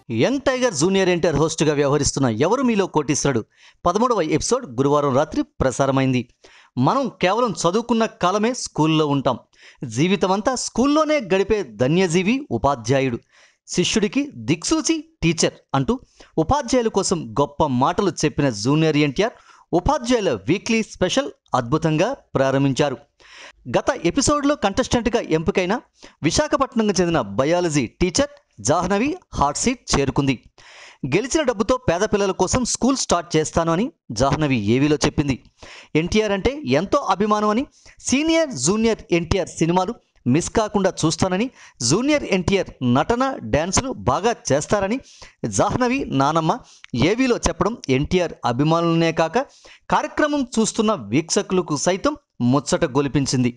Young tiger junior NTR హోస్ట్గా వ్యవహరిస్తున్న ఎవరు మీలో కోటీశ్వరుడు పదమూడవ ఎపిసోడ్ గురువారం రాత్రి ప్రసారమైంది మనం కేవలం చదువుకున్న కాలమే స్కూల్లో ఉంటాం జీవితమంతా స్కూల్లోనే గడిపే ధన్యజీవి ఉపాధ్యాయుడు శిష్యుడికి దిక్సూచి టీచర్ అంటూ ఉపాధ్యాయుల కోసం గొప్ప మాటలు చెప్పిన జూనియర్ ఎన్టీఆర్ ఉపాధ్యాయుల వీక్లీ స్పెషల్ అద్భుతంగా ప్రారంభించారు గత ఎపిసోడ్లో కంటెస్టెంట్గా ఎంపికైన విశాఖపట్నంకు చెందిన biology teacher Jahnavi hot seat చేరుకుంది గెలిచిన డబ్బుతో పేద పిల్లల కోసం స్కూల్ స్టార్ట్ చేస్తాను అని జాహ్నవి ఏవీలో చెప్పింది ఎన్టీఆర్ అంటే ఎంతో అభిమానం అని సీనియర్ జూనియర్ ఎన్టీఆర్ సినిమాలు మిస్ కాకుండా చూస్తానని జూనియర్ ఎన్టీఆర్ నటన డ్యాన్సులు బాగా చేస్తారని జాహ్నవి నానమ్మ ఏవీలో చెప్పడం ఎన్టీఆర్ అభిమానులనే కాక కార్యక్రమం చూస్తున్న వీక్షకులకు సైతం ముచ్చట గొలిపించింది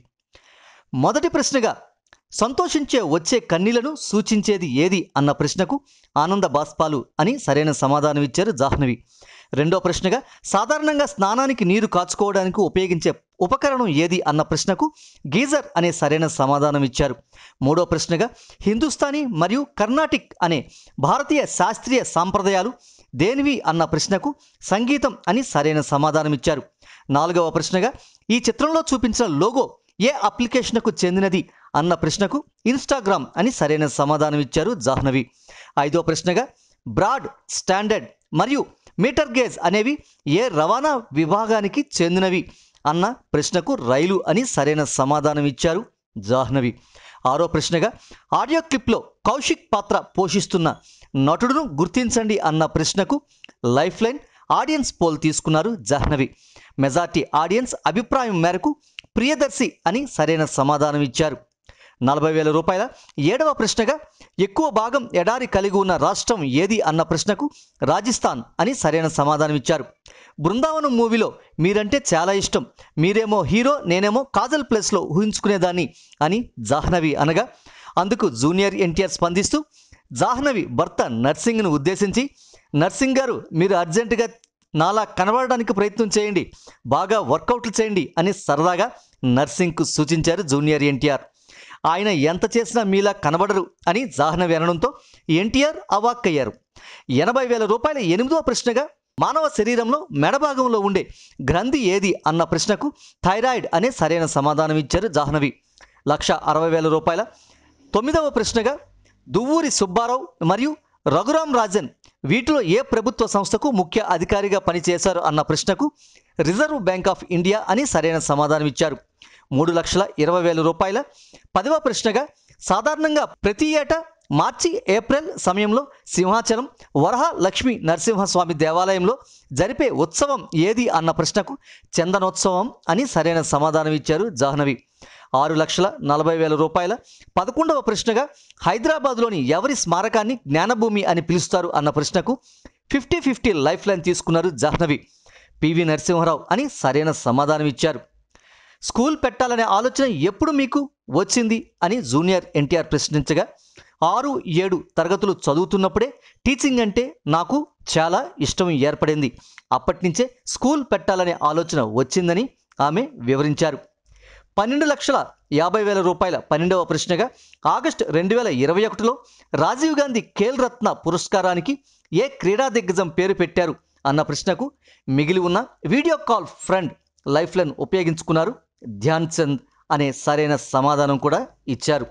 మొదటి ప్రశ్నగా సంతోషించే వచ్చే కన్నీలను సూచించేది ఏది అన్న ప్రశ్నకు ఆనంద బాష్పాలు అని సరైన సమాధానం ఇచ్చారు జాహ్నవి రెండో ప్రశ్నగా సాధారణంగా స్నానానికి నీరు కాచుకోవడానికి ఉపయోగించే ఉపకరణం ఏది అన్న ప్రశ్నకు గీజర్ అనే సరైన సమాధానం ఇచ్చారు మూడో ప్రశ్నగా హిందుస్థానీ మరియు కర్ణాటిక్ అనే భారతీయ శాస్త్రీయ సాంప్రదాయాలు దేనివి అన్న ప్రశ్నకు సంగీతం అని సరైన సమాధానం ఇచ్చారు నాలుగవ ప్రశ్నగా ఈ చిత్రంలో చూపించిన లోగో ఏ అప్లికేషన్కు చెందినది అన్న ప్రశ్నకు ఇన్స్టాగ్రామ్ అని సరైన సమాధానం ఇచ్చారు జాహ్నవి ఐదో ప్రశ్నగా బ్రాడ్ స్టాండర్డ్ మరియు మీటర్ గేజ్ అనేవి ఏ రవాణా విభాగానికి చెందినవి అన్న ప్రశ్నకు రైలు అని సరైన సమాధానం ఇచ్చారు జాహ్నవి ఆరో ప్రశ్నగా ఆడియో క్లిప్లో కౌశిక్ పాత్ర పోషిస్తున్న నటుడును గుర్తించండి అన్న ప్రశ్నకు లైఫ్ లైన్ ఆడియన్స్ పోల్ తీసుకున్నారు జాహ్నవి మెజార్టీ ఆడియన్స్ అభిప్రాయం మేరకు ప్రియదర్శి అని సరైన సమాధానం ఇచ్చారు నలభై వేల రూపాయల ఏడవ ప్రశ్నగా ఎక్కువ భాగం ఎడారి కలిగి ఉన్న రాష్ట్రం ఏది అన్న ప్రశ్నకు రాజస్థాన్ అని సరైన సమాధానం ఇచ్చారు బృందావనం మూవీలో మీరంటే చాలా ఇష్టం మీరేమో హీరో నేనేమో కాజల్ ప్లేస్లో ఊహించుకునేదాన్ని అని జాహ్నవి అనగా అందుకు జూనియర్ ఎన్టీఆర్ స్పందిస్తూ జాహ్నవి భర్త నర్సింగ్ను ఉద్దేశించి నర్సింగ్ గారు మీరు అర్జెంటుగా నాలా కనబడడానికి ప్రయత్నం చేయండి బాగా వర్కౌట్లు చేయండి అని సరదాగా నర్సింగ్కు సూచించారు జూనియర్ ఎన్టీఆర్ ఆయన ఎంత చేసినా మీలా కనబడరు అని జాహ్నవి అనడంతో ఎన్టీఆర్ అవాక్కయ్యారు ఎనభై వేల రూపాయల ఎనిమిదవ ప్రశ్నగా మానవ శరీరంలో మెడభాగంలో ఉండే గ్రంథి ఏది అన్న ప్రశ్నకు థైరాయిడ్ అనే సరైన సమాధానం ఇచ్చారు జాహ్నవి లక్ష అరవై వేల రూపాయల తొమ్మిదవ ప్రశ్నగా దువ్వూరి సుబ్బారావు మరియు రఘురాం రాజన్ వీటిలో ఏ ప్రభుత్వ సంస్థకు ముఖ్య అధికారిగా పనిచేశారు అన్న ప్రశ్నకు రిజర్వ్ బ్యాంక్ ఆఫ్ ఇండియా అని సరైన సమాధానం ఇచ్చారు మూడు లక్షల ఇరవై వేల రూపాయల పదవ ప్రశ్నగా సాధారణంగా ప్రతి ఏటా మార్చి ఏప్రిల్ సమయంలో సింహాచలం వరహ లక్ష్మీ నరసింహస్వామి దేవాలయంలో జరిపే ఉత్సవం ఏది అన్న ప్రశ్నకు చందనోత్సవం అని సరైన సమాధానం ఇచ్చారు జాహ్నవి ఆరు లక్షల నలభై వేల రూపాయల పదకొండవ ప్రశ్నగా హైదరాబాద్లోని ఎవరి స్మారకాన్ని జ్ఞానభూమి అని పిలుస్తారు అన్న ప్రశ్నకు ఫిఫ్టీ ఫిఫ్టీ లైఫ్ లైన్ తీసుకున్నారు జాహ్నవి పివి నరసింహారావు అని సరైన సమాధానం ఇచ్చారు స్కూల్ పెట్టాలనే ఆలోచన ఎప్పుడు మీకు వచ్చింది అని జూనియర్ ఎన్టీఆర్ ప్రశ్నించగా ఆరు ఏడు తరగతులు చదువుతున్నప్పుడే టీచింగ్ అంటే నాకు చాలా ఇష్టం ఏర్పడింది అప్పటి నుంచే స్కూల్ పెట్టాలనే ఆలోచన వచ్చిందని ఆమె వివరించారు పన్నెండు లక్షల యాభై వేల రూపాయల పన్నెండవ ప్రశ్నగా ఆగస్టు రెండు వేల ఇరవై ఒకటిలో రాజీవ్ గాంధీ ఖేల్ రత్న పురస్కారానికి ఏ క్రీడా దిగ్గజం పేరు పెట్టారు అన్న ప్రశ్నకు మిగిలి ఉన్న video call friend life line ఉపయోగించుకున్నారు ధ్యాన్ చంద్ అనే సరైన సమాధానం కూడా ఇచ్చారు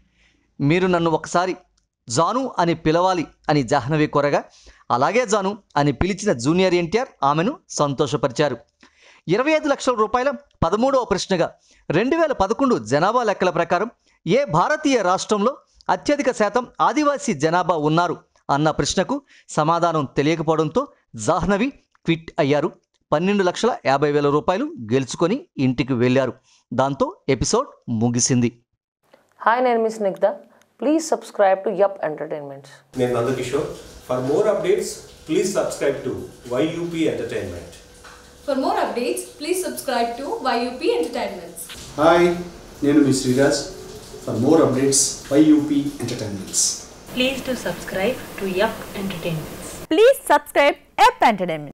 మీరు నన్ను ఒకసారి జాను అని పిలవాలి అని జాహ్నవి కోరగా అలాగే జాను అని పిలిచిన జూనియర్ ఎన్టీఆర్ ఆమెను సంతోషపరిచారు ఇరవై ఐదు లక్షల రూపాయల పదమూడవ ప్రశ్నగా రెండు వేల పదకొండు జనాభా లెక్కల ప్రకారం ఏ భారతీయ రాష్ట్రంలో అత్యధిక శాతం ఆదివాసీ జనాభా ఉన్నారు అన్న ప్రశ్నకు సమాధానం తెలియకపోవడంతో జాహ్నవి క్విట్ అయ్యారు పన్నెండు లక్షల యాభై వేల రూపాయలు గెలుచుకొని ఇంటికి వెళ్ళారు దాంతో ఎపిసోడ్ ముగిసింది హాయ్ నేను miss Nigdha please subscribe to YUP entertainments నేను Nandakishore for more updates please subscribe to Y U P entertainment For more updates, please subscribe to YUP Entertainments. Hi నేను మీ Sriraj for more updates Y U P entertainments Please do subscribe to Yup Entertainments. Please subscribe App Entertainment.